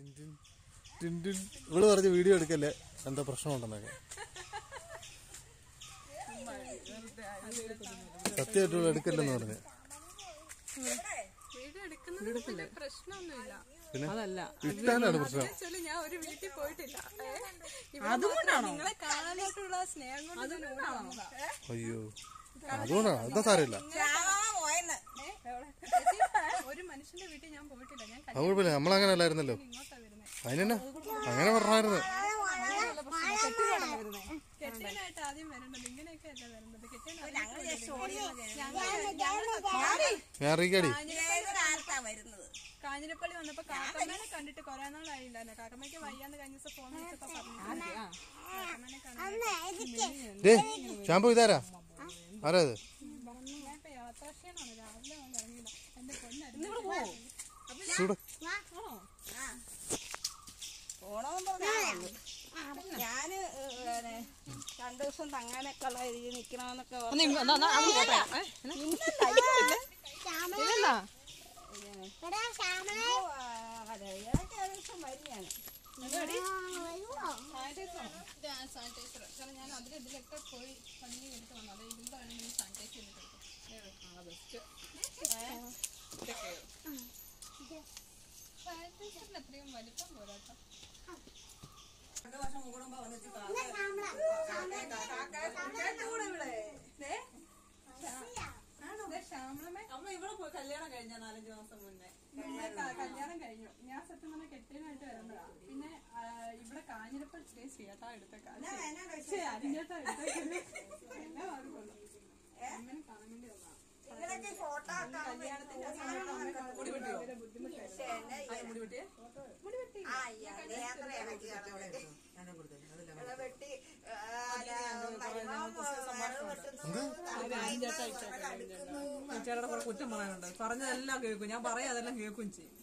Tin tin. ഇവള് പറഞ്ഞ് video എടുക്കല്ലേ എന്താ പ്രശ്നമുണ്ടെന്നൊക്കെ സത്യമായിട്ട് ഇവള് എടുക്കല്ലെന്ന് പറഞ്ഞു വീഡിയോ എടുക്കുന്നത് പ്രശ്നമൊന്നുമില്ല അതല്ല ഇട്ടാലാണ് പ്രശ്നം ആക്ച്വലി ഞാൻ ഒരു വീട്ടിൽ പോയിട്ടില്ല ഏ? ഇവിടെ മാത്രം നിങ്ങളെ കാണാനായിട്ടുള്ള സ്നേഹം കൊണ്ട് ഞാൻ ഓടി വന്നതാ. ഏ? അയ്യോ അതുകൊണ്ടാണ് അതാ സാരമില്ല ചേച്ചി, ഒരു മനുഷ്യന്റെ വീട്ടിൽ ഞാൻ പോയിട്ടില്ല ഞാൻ അത് കുഴപ്പമില്ല നമ്മളങ്ങനെ അല്ലായിരുന്നല്ലോ ഇങ്ങോട്ടാ വരുന്നത് അതിനെന്നാ അങ്ങനെ പറഞ്ഞായിരുന്നു കെട്ടിയനായിട്ട് ആദ്യം വരേണ്ടത് ഇങ്ങനെയൊക്കെ അല്ല വരേണ്ടത് കെട്ടിയനായിട്ട് ഞാൻ അറിയിക്കാടി വരുന്നത് കാഞ്ഞിരപ്പള്ളി വന്നപ്പോ കാക്കമ്മേനെ കണ്ടിട്ട് കൊറേ നാളായില്ലല്ലോ കാക്കമ്മയ്ക്ക് വയ്യാന്ന് കഴിഞ്ഞ ദിവസം ഫോൺ വിളിച്ചപ്പോ പറഞ്ഞു കാക്കമ്മേനെ കണ്ടു ഡേ ഷാമ്പു ഇതാരാ ആരാ ഇത് ഞാൻ ഇപ്പൊ യാത്രാക്ഷീണാണ് രാവിലെ വന്ന് ഇറങ്ങിയില്ല എന്റെ പൊന്നായിരുന്നു ചൂട് പോണമെന്ന് പറഞ്ഞാൽ ഞാന് ഏഹ്, രണ്ടു ദിവസം തങ്ങാനൊക്കെ ഉള്ള രീതിയിൽ നിക്കണമെന്നൊക്കെ ഓർത്ത് ഓ, ആ, അതെ, ഇടയ്ക്ക് ഒരു ദിവസം വരും ഞാൻ സാനിറ്റൈസർ കാരണം ഞാൻ അതിൽ ഇതിലൊക്കെ പോയി പണി എടുത്ത് വന്നു അത് ഇതിലാണ് ഞാൻ സാനിറ്റൈസ് ചെയ്തിട്ട് സാനിറ്റൈസറിന് എത്രയും വലിപ്പം പോരാട്ടോ രണ്ടു വർഷം കൂടുമ്പോ വന്നിട്ട് ശ്യാമളമേ അമ്മ ഇവിടെ പോയി കല്യാണം കഴിഞ്ഞ നാലഞ്ച് മാസം മുന്നേ ഇവിടെ ക- കല്യാണം കഴിഞ്ഞു ഞാൻ സത്യം പറഞ്ഞ കെട്ടിയനായിട്ട് വരേണ്ടതാ പിന്നെ ആ, ഇവിടെ കാഞ്ഞിരപ്പള്ളി ശ്രീ ശ്രീയേട്ടാ എടുത്ത കാശ് അരിഞ്ഞേട്ടാ എടുത്തേക്കല് എല്ലാം മാറിക്കൊള്ളു അമ്മനെ കാണാൻ വേണ്ടി വന്നതാ ഇങ്ങനെയൊക്കെ ഫോട്ടോ കല്യാണത്തിന്റെ ഭയങ്കര ബുദ്ധിമുട്ടായിരുന്നു വെട്ടി പരിമാവ് ചേട്ടയുടെ കുറെ കുറ്റം പറയാനുണ്ട് പറഞ്ഞതെല്ലാം കേൾക്കും ഞാൻ പറയാം അതെല്ലാം കേൾക്കും ചെയ്യും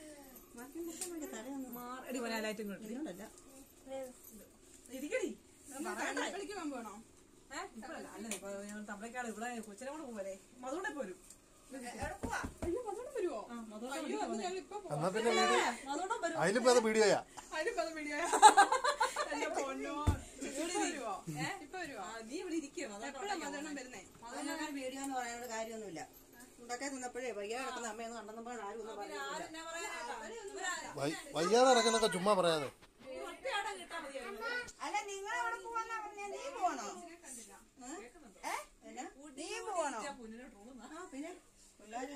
മാറടി മലയാളായിട്ടും ഇങ്ങോട്ടല്ല ഇരിക്കടി കാഞ്ഞിരപ്പള്ളിക്ക് പോകാൻ പോകണോ ഏഹ് ഇപ്പഴല്ല അല്ല ഇപ്പൊ ഞങ്ങൾ തമിഴക്കാട് ഇവിടെ കൊച്ചിനെ കൂടെ പോവല്ലേ മധുണ്ടെ പോരും അയ്യോ മധുരം വരുവോ ആ മധുണ്ടെ അയ്യോ അത് ഞാൻ ഇപ്പൊ പോവാം എന്നാ പിന്നെ വീഡിയോ മധുണ്ടെ വരും അതിലിപ്പോ അത് വീഡിയോയാ അതിനിപ്പോ അത് വീഡിയോ എന്റെ പൊന്നോ ഇപ്പൊ വരുവോ ഇപ്പൊ വരുവോ ആ, നീ ഇവിടെ ഇരിക്കും എപ്പോഴാ മധുരം വരുന്നേ അതിനൊക്കെ വീഡിയോ എന്ന് പറയാനുള്ള കാര്യമൊന്നുമില്ല ഉണ്ടാക്കി നിന്നപ്പോഴേ വയ്യ കിടക്കുന്ന അമ്മയൊന്നും കണ്ടെന്നപ്പോൾ ആരും ഒന്നും പറയുന്നില്ല വൈ- വയ്യാതെ നടക്കുന്നൊക്കെ ചുമ്മാ പറയാതെ അല്ല നിങ്ങൾ എവിടെ പോവാന്നാ പറഞ്ഞേ നീ പോണോ ഏ? എന്നാ? നീ പോണോ ആ പിന്നെ പിള്ളേര്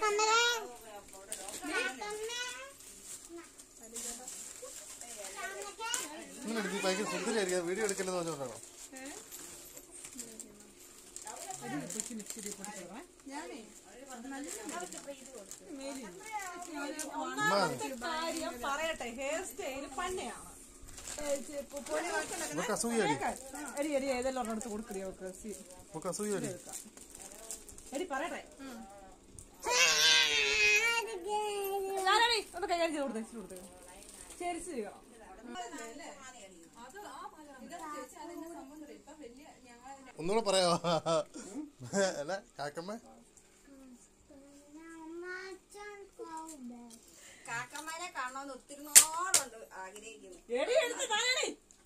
ഇങ്ങനെ എടുക്കും ഭയങ്കര സുന്ദരിയായിരിക്കും വീഡിയോ എടുക്കല്ലെന്ന് പറഞ്ഞോണ്ടാണോ ഞാനേ ഉമ്മ കാര്യം പറയട്ടെ ഹെയർ സ്റ്റൈൽ പന്നെയാണ് ഇവക്ക് അസൂയടി എടി എടി ഏതെല്ലാം ഒരെണ്ണം എടുത്ത് കൊടുക്കടി അവർക്ക് സി- ഇവക്ക് അസൂയടി എടി പറയട്ടെ ഞാനടി ഒന്ന് കൈകാര്യം ചെയ്ത് കൊടുത്തേ ഇച്ചിരി കൊടുത്തേ ചേരിച്ച് ചെയ്യണം ഒന്നുകൂടെ പറയാമോ അല്ല കാക്കമ്മ കാക്കമ്മനെ കാണണമെന്ന് ഒത്തിരി നാളുണ്ട് ആഗ്രഹിക്കുന്നു എടി എടുത്ത് താനടി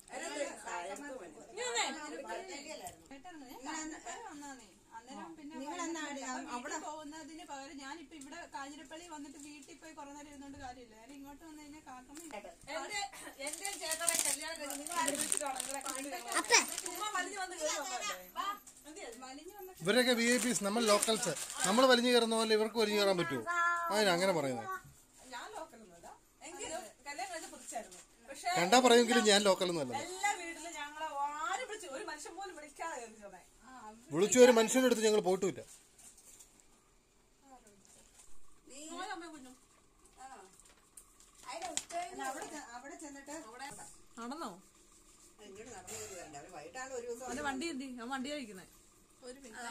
വന്നാന്നേ അന്നേരം പിന്നെ അവിടെ പോകുന്നതിന് പകരം ഞാനിപ്പോ ഇവിടെ കാഞ്ഞിരപ്പള്ളി വന്നിട്ട് വീട്ടിൽ പോയി കുറെ നേരം ഇരുന്നോണ്ട് കാര്യമില്ല ഞാൻ ഇങ്ങോട്ട് വന്നു കഴിഞ്ഞാൽ കാക്കമ്മ എന്റെ എന്റെ ചേട്ടനെ കല്യാണം കഴിഞ്ഞ് നിങ്ങൾ ആരും വിളിച്ചിട്ടാണോ നിങ്ങളെ കണ്ടിട്ട് ചുമ്മാ വലിഞ്ഞു വന്ന് കയറി വലിഞ്ഞു വന്ന ഇവരൊക്കെ വി ഐ പീസ് നമ്മൾ ലോക്കൽസ് നമ്മൾ വലിഞ്ഞു കയറുന്ന പോലെ ഇവർക്ക് വലിഞ്ഞു കയറാൻ പറ്റുമോ അതിന് അങ്ങനെ പറയുന്നത് ഞാൻ ലോക്കലൊന്നുമല്ല എങ്കിലും കല്യാണം കഴിഞ്ഞ പിടിച്ചായിരുന്നു പക്ഷെ കണ്ടാ പറയുമെങ്കിലും ഞാൻ ലോക്കലൊന്നും അല്ല എല്ലാ വീട്ടിലും ഞങ്ങളെ ആരും വിളിച്ചു ഒരു മനുഷ്യൻ പോലും വിളിക്കാതെ കയറി ചെന്നേ വിളിച്ചു ഒരു മനുഷ്യന്റെ അടുത്ത് ഞങ്ങൾ പോയിട്ടുമില്ല അതിന്റെ ഉച്ചകഴിഞ്ഞ് അവിടെ ചെ- അവിടെ ചെന്നിട്ട് നടന്നോ ഇങ്ങോട്ട് നടന്നു വരുന്നുണ്ട് അവര് വൈകിട്ടാണ് ഒരു ദിവസം അവന്റെ വണ്ടി എന്തി അവൻ വണ്ടിയായിരിക്കുന്നേ ഒരു മിനിറ്റ്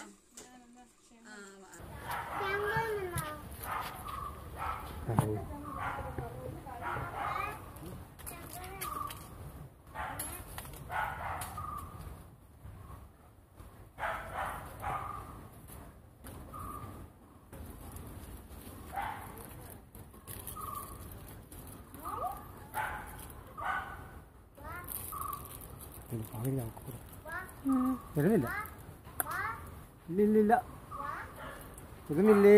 വരുന്നില്ല ഇല്ല ഇല്ല ഇല്ല വരുന്നില്ലേ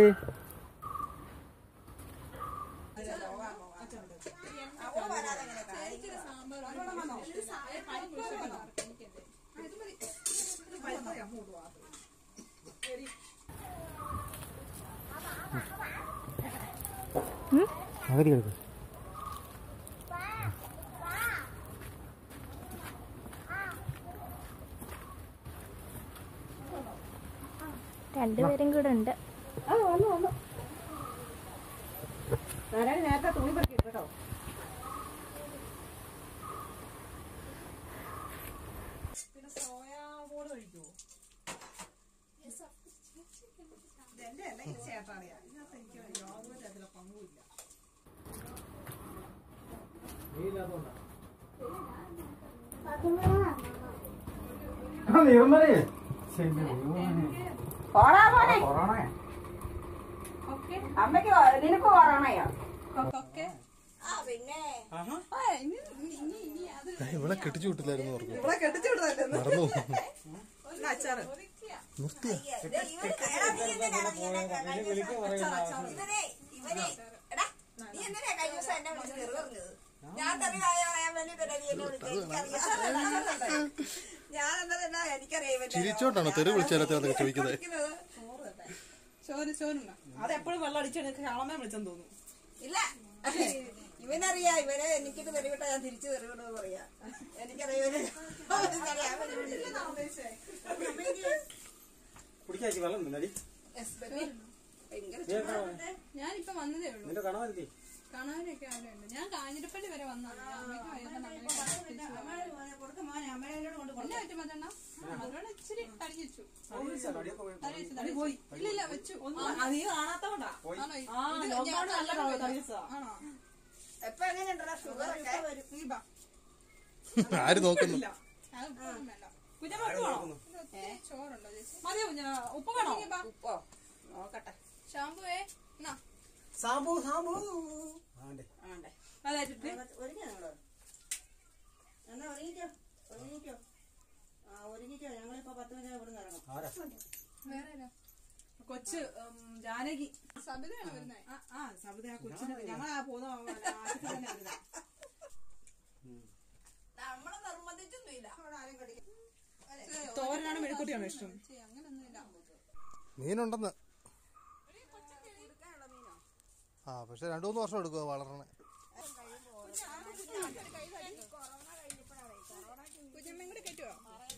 അവര് കേൾക്കും രണ്ടുപേരും കൂടെ ഉണ്ട് നേരത്തെ തുണി പെറുക്കി കേട്ടോ പിന്നെ സോയാ ബോൾ കഴിക്കുവോ എന്റെ അല്ല ഈ ചേട്ടാറിയാ ഇതിനകത്ത് എനിക്ക് യാതൊരു തരത്തിലുള്ള പങ്കുമില്ല നിർമ്മലേ പോടാ പോനെ അമ്മയ്ക്ക് നിനക്ക് കൊറോണയോ ഒക്കെ ആ പിന്നെ ആ, ഇനി ഇനി ഇനി അത് ഇവിടെ കെട്ടിച്ചു വിട്ടില്ലായിരുന്നു ഓർക്കും ഇവിടെ കെട്ടിച്ചു വിടുന്നല്ലേ മറന്നു അച്ചാറ് നിർത്തിയ ദേ, ഇവന് എടാ, നീ എന്തിനാണ് നീ എന്നെ കഴിഞ്ഞ ദിവസം- ഇവനെ ഇവനെ എടാ നീ എന്തിനാ കഴിഞ്ഞ ദിവസം എന്നെ വിളിച്ച് തെറി പറഞ്ഞത് ഞാൻ തെറി പറയാൻ വേണ്ടി തന്നെ നീ എന്നെ വിളിച്ചത് എനിക്കറിയാം ഞാൻ എന്താ എനിക്കറിയാം ഇവന്റെ ചിരിച്ചോണ്ടാണോ തെറി വിളിച്ചാലത്തെ അതൊക്കെ ചോദിക്കുന്നത് ചോറ് ചോറുണ്ടോ അതെപ്പോഴും വെള്ളം അടിച്ചു ക്ഷാമേ വിളിച്ചെന്ന് തോന്നുന്നു ഇല്ല ഇവനറിയാ ഇവനെ എനിക്കിട്ട് തെറിവിട്ട ഞാൻ തിരിച്ചു തെറിവിടുമെന്ന് പറയാ എനിക്കറിയാം ഇവന് എനിക്കറിയാം അവന് കുടിക്കാച്ചി വെള്ളം നിന്നടി ഭയങ്കര ഞാനിപ്പോ വന്നതേ ഉള്ളൂ നിന്റെ കണവരുത്തി കാണാനൊക്കെ ആരുണ്ട് ഞാൻ കാഞ്ഞിരപ്പള്ളി വരെ വന്നതാണ് അമ്മയ്ക്ക് വയ്യാത്തോണ്ട് അങ്ങനെ തിരിച്ചു വന്നു. കൊടുക്ക മോനെ അമ്മേനോട് കൊണ്ട് എന്നെ പറ്റും മതെണ്ണ അതുകൊണ്ട് ഇച്ചിരി തടി വെച്ചു തടി വെച്ചു തടി പോയി ഇല്ല ഇല്ല വെച്ചു അത് നീ കാണാത്തോണ്ടാ ആണോ ഈ- ആ ഇത് ലോക്ക്ഡൌൺ ഞാൻ നല്ല നല്ലോണം തടിയസാ ആണോ എപ്പൊ എങ്ങനെയുണ്ടോ ഷുഗർ ഒക്കെ ഈ ബാ. ആര് നോക്കുന്നു അത് ഇപ്പൊന്നും വേണ്ട കുഞ്ഞമ്മക്ക് വേണോ ഇത് ഒത്തിരി ചോറുണ്ടോ ചേച്ചി മതിയോ കുഞ്ഞ ഉപ്പ് വേണോ ഉപ്പോ നോക്കട്ടെ ഷാമ്പുവേ എന്നാ സാബു സാബു ആണ്ടേ അതായിട്ട് ഒരുങ്ങിയോ നിങ്ങള് എന്നാ ഒരുങ്ങിക്കോ ഒരുങ്ങിക്കോ ആ ഒരുങ്ങിക്കോ ഞങ്ങളിപ്പോ പത്ത് മണി ഇവിടെ നിന്ന് ഇറങ്ങും ആരാ വേറെ ആരാ? കൊച്ച് ഉം, ജാനകി സബിതയാണ് വരുന്നേ ആ ആ സബിത ആ കൊച്ചിനെ ഞങ്ങൾ ആ പോകുന്ന ആശുപത്രി തന്നെ വരുന്നത് നമ്മളെ നിർബന്ധിച്ചൊന്നുമില്ല അവിടെ ആരും കടിക്കും തോരനാണ് മെഴുക്കുട്ടിയാണോ ഇഷ്ടം ചേച്ചി അങ്ങനൊന്നുമില്ല മീനുണ്ടെന്ന് ആ പക്ഷെ രണ്ടു മൂന്ന് വർഷം എടുക്കുക വളരണേ കുഞ്ഞമ്മയും കൂടി കയറ്റുവോ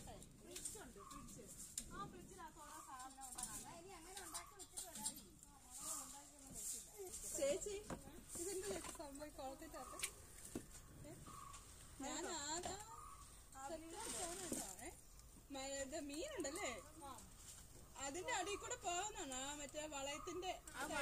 ചേച്ചി ഇതെന്ത് ചേച്ചി സംഭവം കുളത്തിട്ടകത്ത് ഞാൻ ആരാ ഇത് മീനുണ്ടല്ലേ അതിന്റെ അടിയിൽ കൂടെ പോകുന്നതാണ് ആ മറ്റേ വളയത്തിന്റെ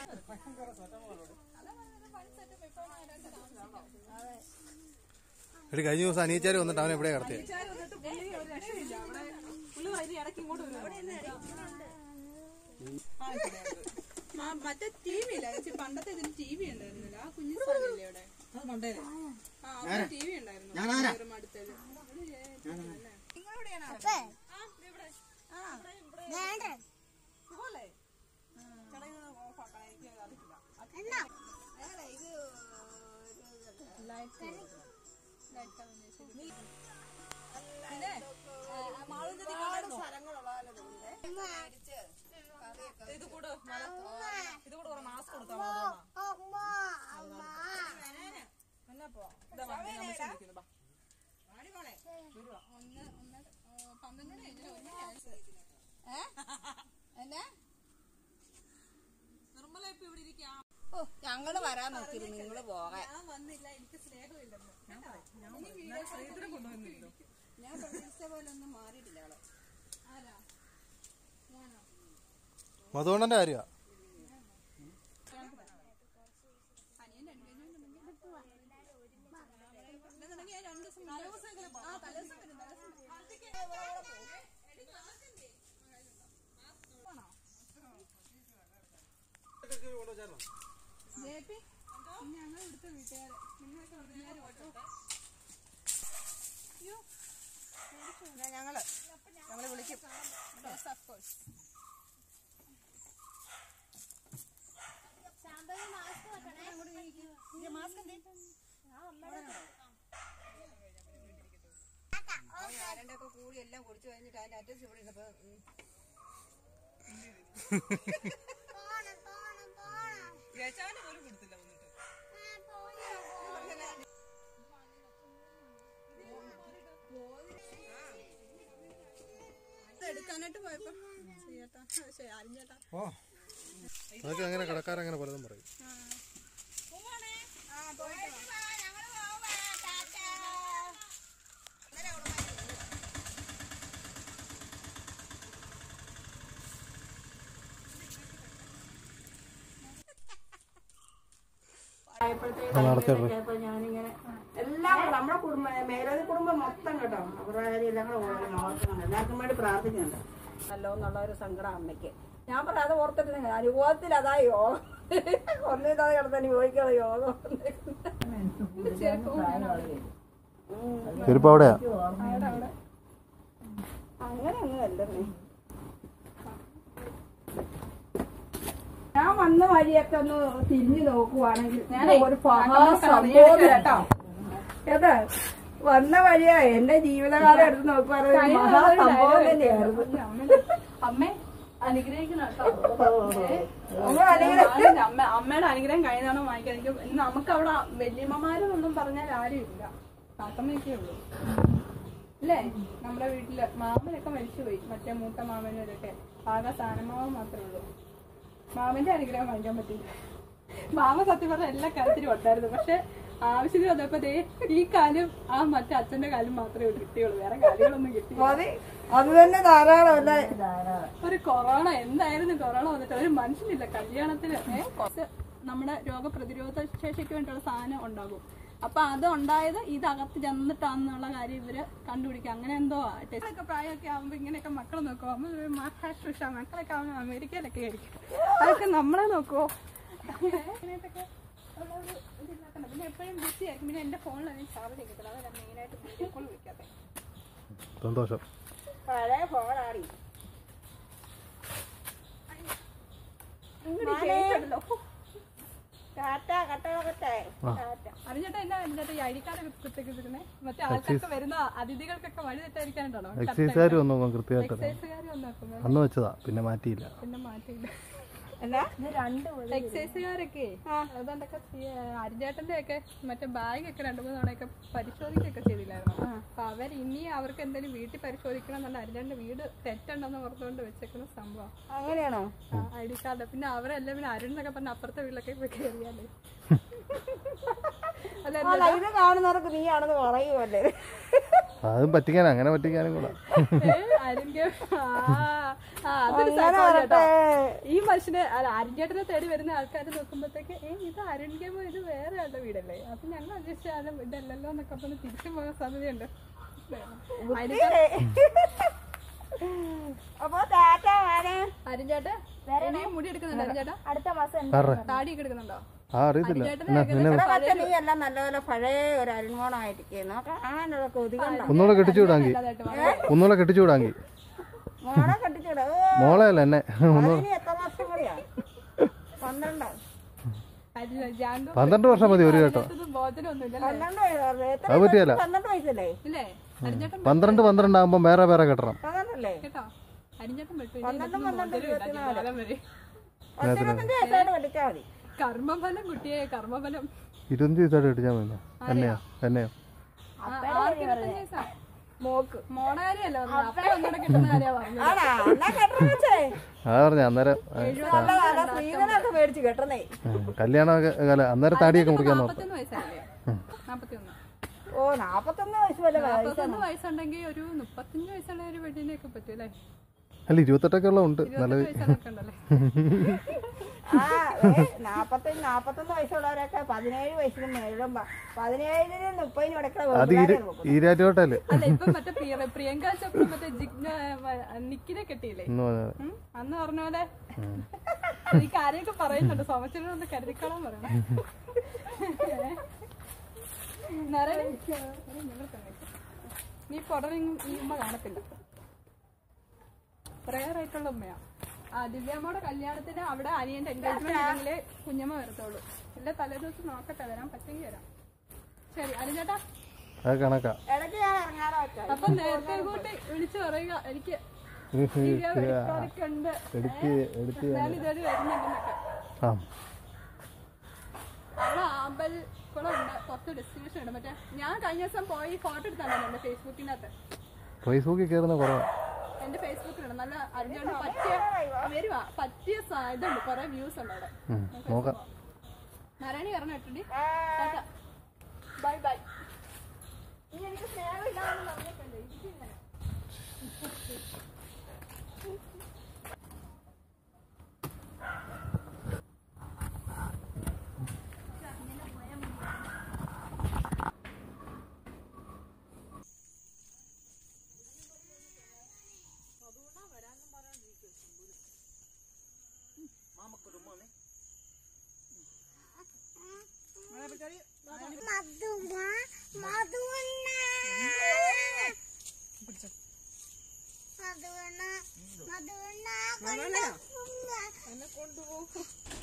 എടി കഴിഞ്ഞ ദിവസം അനിയച്ചാര് വന്നിട്ട് അവനെ എവിടെ കിടത്തിയ വന്നിട്ട് പുള്ളി ഒരു രക്ഷയില്ല അവിടെ പുള്ളി അതിന് ഇടയ്ക്ക് ഇങ്ങോട്ട് വരും ആ, മറ്റേ ടി വി ഇല്ല ചേച്ചി പണ്ടത്തെ ഇതിന് ടി വി ഉണ്ടായിരുന്നില്ല ആ കുഞ്ഞു സ്ഥലമില്ലേ അവിടെ അത് മണ്ടേനെ ആ അവിടെ ടി വി ഉണ്ടായിരുന്നു വെറും അടുത്തത് ഇത് കൂടെ ഇത് കൂടെ കുറെ മാസ്ക് കൊടുത്താൽ എന്നപ്പോ ഇതാ വാ, നീ അമ്മച്ചി വിളിക്കുന്നു, ബാ. ഒന്ന് ഒന്ന് ആ, പന്ത്രണ്ട് മണി കഴിഞ്ഞില്ല ഒരു മണി ആയി. എന്നാ നിർമ്മല ഇപ്പൊ ഇവിടെ ഇരിക്കാ ഓ ഞങ്ങള് വരാൻ നോക്കിയിരുന്നു നിങ്ങള് പോകാൻ ഞാൻ വന്നില്ല എനിക്ക് സ്നേഹമില്ലെന്ന് ശ്രീധരൻ കൊണ്ടുവന്നില്ലോ ഞാൻ പ്രതീക്ഷിച്ച പോലെ ഒന്നും മാറിയിട്ടില്ല ആള് ആരാ ഞാനോ മധുവണ്ണന്റെ കാര്യമാ അനിയൻ എൻഗേജ്മെന്റ് ഉണ്ടെങ്കിൽ ഞാൻ രണ്ട് ദിവസം മുന്നേ- ആ തലേദിവസം വരും തലേദിവസം വരും. ജേപ്പി ഞങ്ങൾ ഇവിടുത്തെ വീട്ടുകാര് നിങ്ങളൊക്കെ വീട്ടുകാര് കേട്ടോ അയ്യോ പിന്നെ ഞങ്ങള് ഞങ്ങള് വിളിക്കും ഓഫ് കോഴ്സ് ആരൻ്റെ ഒക്കെ കൂടി എല്ലാം കുടിച്ചു കഴിഞ്ഞിട്ട് അതിന്റെ അറ്റത്ത് ഇവിടെ ഇരുന്നപ്പോ ഉം. യജമാന് പോലും കൊടുത്തില്ല വന്നിട്ട് എടുക്കാനായിട്ട് പോയപ്പോ ചേട്ടാ ശരി അരിഞ്ഞേട്ടാ ഓ അതൊക്കെ അങ്ങനെ കടക്കാരങ്ങനെ പലതും പറയും അപ്പൊ ഞാനിങ്ങനെ എല്ലാം കൂടെ നമ്മുടെ കുടുംബം മേലോതി കുടുംബം മൊത്തം കേട്ടോ അവരുടെ കാര്യം എല്ലാം കൂടെ ഓർക്കണം ഓർക്കുന്നുണ്ട് എല്ലാവർക്കും വേണ്ടി പ്രാർത്ഥിക്കുന്നുണ്ട് നല്ലോ എന്നുള്ള ഒരു സങ്കടം അമ്മയ്ക്ക് ഞാൻ പറയാം അത് ഓർത്തിട്ട് നിങ്ങൾ അനുഭവത്തിൽ അതാ യോഗം ഒന്നില്ലാതെ കിടന്ന് അനുഭവിക്കാതെ യോഗം ചെരുപ്പ് അവിടെയാ അങ്ങനെയൊന്നും അല്ലേ ഞാൻ വന്ന വഴിയൊക്കെ ഒന്ന് തിരിഞ്ഞു നോക്കുവാണെങ്കിൽ ഒരു സംഭവം കേട്ടോ കേട്ടോ വന്ന വഴിയാ എന്റെ ജീവിതകാലം എടുത്ത് നോക്കുവാണെങ്കിൽ മഹാസംഭവം തന്നെയായിരുന്നു അമ്മേ അനുഗ്രഹിക്കണം കേട്ടോ നമ്മൾ അല്ലെങ്കിൽ ഞാനും അമ്മ അമ്മയുടെ അനുഗ്രഹം കഴിഞ്ഞാണോ വാങ്ങിക്കാൻ എനിക്ക് നമുക്ക് അവിടെ വല്യമ്മമാരെന്നൊന്നും പറഞ്ഞാൽ ആരും ഇല്ല താത്തമ്മയൊക്കെ ഉള്ളൂ അല്ലേ നമ്മുടെ വീട്ടില് മാമനൊക്കെ മരിച്ചുപോയി മറ്റേ മൂത്ത മാമനൊക്കെ ആകെ സ്ഥാനമാവൻ മാത്രമേ ഉള്ളൂ മാമന്റെ അനുഗ്രഹം വാങ്ങിക്കാൻ പറ്റില്ല മാമ സത്യം പറഞ്ഞ എല്ലാ കാര്യത്തിലും ഉണ്ടായിരുന്നു പക്ഷെ ആവശ്യത്തിന് വന്നപ്പോ ദേ ഈ കാലും ആ മറ്റേ അച്ഛന്റെ കാലും മാത്രമേ കിട്ടിയുള്ളൂ വേറെ കാലുകളൊന്നും കിട്ടിയില്ല മതി അത് തന്നെ ധാരാളം അല്ലേ ഒരു കൊറോണ എന്തായിരുന്നു കൊറോണ വന്നിട്ട് ഒരു മനുഷ്യനില്ല കല്യാണത്തിന് ഏ, കുറച്ച് നമ്മുടെ രോഗപ്രതിരോധ ശേഷിക്ക് വേണ്ടിയുള്ള സാധനം ഉണ്ടാകും അപ്പൊ അത് ഉണ്ടായത് ഇത് അകത്ത് ചെന്നിട്ടാന്നുള്ള കാര്യം ഇവര് കണ്ടുപിടിക്കുക അങ്ങനെ എന്തോ ടെസ്റ്റൊക്കെ പ്രായമൊക്കെ ആകുമ്പോ ഇങ്ങനെയൊക്കെ മക്കളെ നോക്കുമോ അമ്മ മഹാശുഷ മക്കളൊക്കെ ആവുമ്പോൾ അമേരിക്കയിലൊക്കെ ആയിരിക്കും അതൊക്കെ നമ്മളെ നോക്കുവോ അങ്ങനെയൊക്കെ ഉള്ള ഒരു ഇതില്ലാത്തത് പിന്നെ എപ്പോഴും ബിസി ആയിരിക്കും പിന്നെ എന്റെ ഫോണിൽ ചാർജ് കിട്ടില്ല അതാണ് മെയിനായിട്ട് വീഡിയോ കോൾ വിളിക്കാതെ സന്തോഷം പഴയ ഫോണാടി ടാറ്റ കട്ടകളൊക്കെ അറിഞ്ഞിട്ട് എന്നാ എന്നിട്ട് ഈ അഴിക്കാരൊക്കെ കുത്തിക്കിട്ടിരുന്നേ മറ്റേ ആൾക്കാർക്ക് വരുന്ന അതിഥികൾക്കൊക്കെ വഴി തെറ്റായിരിക്കാനുണ്ടോ എക്സൈസുകാർ വന്നു കൃത്യമായിട്ട് എക്സൈസുകാർ വന്നേക്കും അന്ന് വെച്ചതാ പിന്നെ മാറ്റിയില്ല പിന്നെ മാറ്റിയില്ല എന്നാ എക്സൈസുകാരൊക്കെ അതുകൊണ്ടൊക്കെ അരിഞ്ചേട്ടന്റെ ഒക്കെ മറ്റേ ബാഗ് ഒക്കെ രണ്ടു മൂന്ന് തവണയൊക്കെ പരിശോധിക്കൊക്കെ ചെയ്തില്ലായിരുന്നു അപ്പൊ അവർ ഇനി അവർക്ക് എന്തെങ്കിലും വീട്ടിൽ പരിശോധിക്കണം എന്നുള്ള അരിഞ്ചേട്ടന്റെ വീട് തെറ്റുണ്ടെന്ന് ഓർത്തുകൊണ്ട് വെച്ചേക്കുന്ന സംഭവം അങ്ങനെയാണോ ഐ ഡി കാർഡ് പിന്നെ അവരെല്ലാം പിന്നെ അരുൺ എന്നൊക്കെ പറഞ്ഞ അപ്പുറത്തെ വീട്ടിലൊക്കെ പോയി കയറിയാലേ അല്ല അല്ല ഇത് കാണുന്നവർക്ക് നീയാണെന്ന് പറയുമല്ലേ അതും പറ്റിക്കാൻ അങ്ങനെ പറ്റിക്കാനും കൂടെ അരുൺകെ ആ ആ, അതൊരു അങ്ങനെ സംഭവം കേട്ടോ. വരട്ടെ ഈ മനുഷ്യനെ അല്ല അരുൺചേട്ടനെ തേടി വരുന്ന ആൾക്കാർ നോക്കുമ്പോഴത്തേക്ക് ഏ ഇത് അരുൺകേമോ ഇത് വേറെ ആളുടെ വീടല്ലേ അപ്പൊ ഞങ്ങൾ അന്വേഷിച്ചാലും ഇതല്ലല്ലോ എന്നൊക്കെ പറഞ്ഞ് തിരിച്ചു പോകാൻ സാധ്യതയുണ്ട് അപ്പൊ ടാറ്റ ആരെ അരുൺചേട്ടൻ ഇനിയും മുടി എടുക്കുന്നുണ്ടോ അരുൺചേട്ടാ അടുത്ത മാസം കാരണം താടിയൊക്കെ എടുക്കുന്നുണ്ടോ ആ അറിയത്തില്ല അരുൺചേട്ടന് എന്നാ നിന്നെ പക്ഷെ നീ എല്ലാം നല്ലപോലെ പഴയ ഒരു അരുൺമോണായിരിക്കും കാണാനുള്ള കൊതികണ്ട ഒന്നുകൂടെ കെട്ടിച്ചു വിടാങ്കി അതായിട്ട് വളരെ ഒന്നുകൂടെ കെട്ടിച്ചു വിടാങ്കി മോളെ കെട്ടിച്ചൂടെ ഓ മോളെ അല്ല എന്നെ അതിന് എത്ര വർഷം കൂടിയാ പന്ത്രണ്ടോ അരുൺ ജാങ്കോ പന്ത്രണ്ട് വർഷം മതി ഒരു കേട്ടോ ബോധനൊന്നും ഇല്ലല്ലേ പന്ത്രണ്ട് വയസ്സ് എത്ര അത് പറ്റിയല്ല പന്ത്രണ്ട് വയസ്സല്ലേ ഇല്ലേ അരിഞ്ചേട്ടൻ പന്ത്രണ്ട് പന്ത്രണ്ട് ആകുമ്പോ വേറെ വേറെ കെട്ടണം പന്ത്രണ്ടല്ലേ കേട്ടോ അരിഞ്ചേട്ടൻ വിട്ടു പന്ത്രണ്ട് പന്ത്രണ്ട് ഇരുപത്തിനാല് വരെ പത്തിരുപത്തഞ്ച് വയസ്സായിട്ട് കെട്ടിച്ചാൽ മതി കർമ്മഫലം കുട്ടിയെ കർമ്മഫലം ഇരുപത്തഞ്ച് ദിവസമായിട്ട് കെട്ടിച്ചാൽ മതി എന്നെയോ എന്നെയോ ആ, ആർക്ക് ഇരുപത്തഞ്ച് വയസ്സാ? മോക്ക് മോടെ കാര്യമല്ല പറഞ്ഞത്. അപ്പ ഒന്നുകൂടെ കിട്ടുന്ന കാര്യമാ പറഞ്ഞത്. ആണാ എന്നാ കെട്ടണം വെച്ചേ അതാ പറഞ്ഞ അന്നേരം ആ, നല്ല നല്ല സ്ത്രീധനൊക്കെ മേടിച്ച് കെട്ടണേ ഉം, കല്യാണമൊക്കെ അല്ല അന്നേരം താടിയൊക്കെ മുറിക്കാൻ നോക്കാം നാപ്പത്തൊന്ന് വയസ്സല്ലേ നാപ്പത്തിയൊന്ന് ഓ നാപ്പത്തൊന്ന് വയസ്സ് വരെ നാപ്പത്തൊന്ന് വയസ്സുണ്ടെങ്കിൽ ഒരു മുപ്പത്തഞ്ച് വയസ്സുള്ള ഒരു പെണ്ണിനെയൊക്കെ പറ്റും അല്ലേ അല്ല ഇരുപത്തെട്ടൊക്കെ ഉള്ള ഉണ്ട് നല്ലത് ഇരുപത്തെട്ട് വയസ്സുള്ളൊക്കെ ഉണ്ടല്ലേ ആ ഏ, നാപ്പത്തഞ്ച് നാപ്പത്തൊന്ന് വയസ്സുള്ളവരൊക്കെ പതിനേഴ് വയസ്സിന് മേലും പ- പതിനേഴിനും മുപ്പതിനും ഇടയ്ക്കുള്ള അത് ഈര ഈരാറ്റോട്ടല്ലേ അല്ല ഇപ്പൊ മറ്റേ പ്രിയ- പ്രിയങ്ക ചോപ്ര മറ്റേ ജിഗ്ന നിക്കിനെ കെട്ടിയില്ലേ എന്ന് പറഞ്ഞാൽ ഉം? അന്ന് പറഞ്ഞ പോലെ ഈ കാര്യമൊക്കെ പറയുന്നുണ്ട് സോമച്ചനൊന്ന് കരുതിക്കോളാൻ പറയണം നിറയെ- ഞങ്ങൾ തന്നെ. നീ പുറമെ ഈ ഉമ്മ കാണത്തില്ല പ്രയർ ആയിട്ടുള്ള ഉമ്മയാ ആ ദിവ്യമ്മയുടെ കല്യാണത്തിന് അവിടെ അനിയന്റെ എൻഗേജ്മെന്റ് ആണെങ്കിലേ കുഞ്ഞമ്മ വരത്തുള്ളൂ ഇല്ല തലേദിവസം നോക്കട്ടെ വരാൻ പറ്റെങ്കിൽ വരാം ശരി അനുചേട്ടാ അത് കണക്കാ ഇടയ്ക്ക് ഞാൻ ഇറങ്ങാറോ അപ്പൊ നേരത്തെ കൂട്ടി വിളിച്ചു പറയുക എനിക്ക് ദിവ്യ വെളിപ്പാടൊക്കെ ഉണ്ട് എടുത്ത് എടുത്ത് ഞാൻ ഇതുവരെ വരുന്നുണ്ടെന്നൊക്കെ ആ അവിടെ ആമ്പൽ കുളം ഉണ്ട് പുറത്ത് ഡെസ്റ്റിനേഷൻ ഉണ്ട് മറ്റേ ഞാൻ കഴിഞ്ഞ ദിവസം പോയി ഫോട്ടോ എടുത്താണല്ലോ എന്റെ ഫേസ്ബുക്കിനകത്ത് ഫേസ്ബുക്കിൽ കയറുന്ന കുറവാ എന്റെ ഫേസ്ബുക്കിലുണ്ട് നല്ല അറിഞ്ഞോണ്ട് പറ്റിയ വരുവാ പറ്റിയ സ- ഇതുണ്ട് കുറെ വ്യൂസ് ഉണ്ട് അവിടെ ഉം, നോക്കാം നാരായണി പറഞ്ഞു കേട്ടിട്ടുണ്ട് ബൈ ബൈ ഇനി എനിക്ക് സ്നേഹമില്ലാന്ന് പറഞ്ഞിട്ടുണ്ട് ഇരിക്കിങ്ങനെ മധുമ മധുവണ്ണ മധുവണ്ണ മധുവണ്ണ കൊണ്ടുപോകും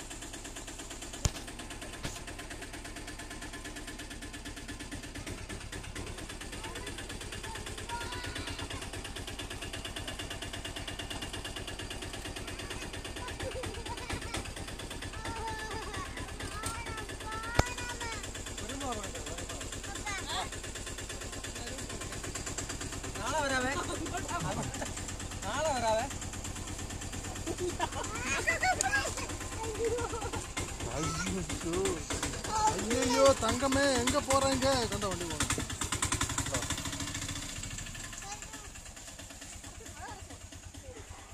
നാളെ വരാവേ നാളെ വരാവേ ஐயோ தங்கமே எங்க போறீங்க கண்ட வண்டி போன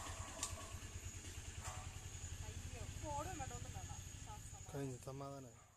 കഴിഞ്ഞു സമാധാനം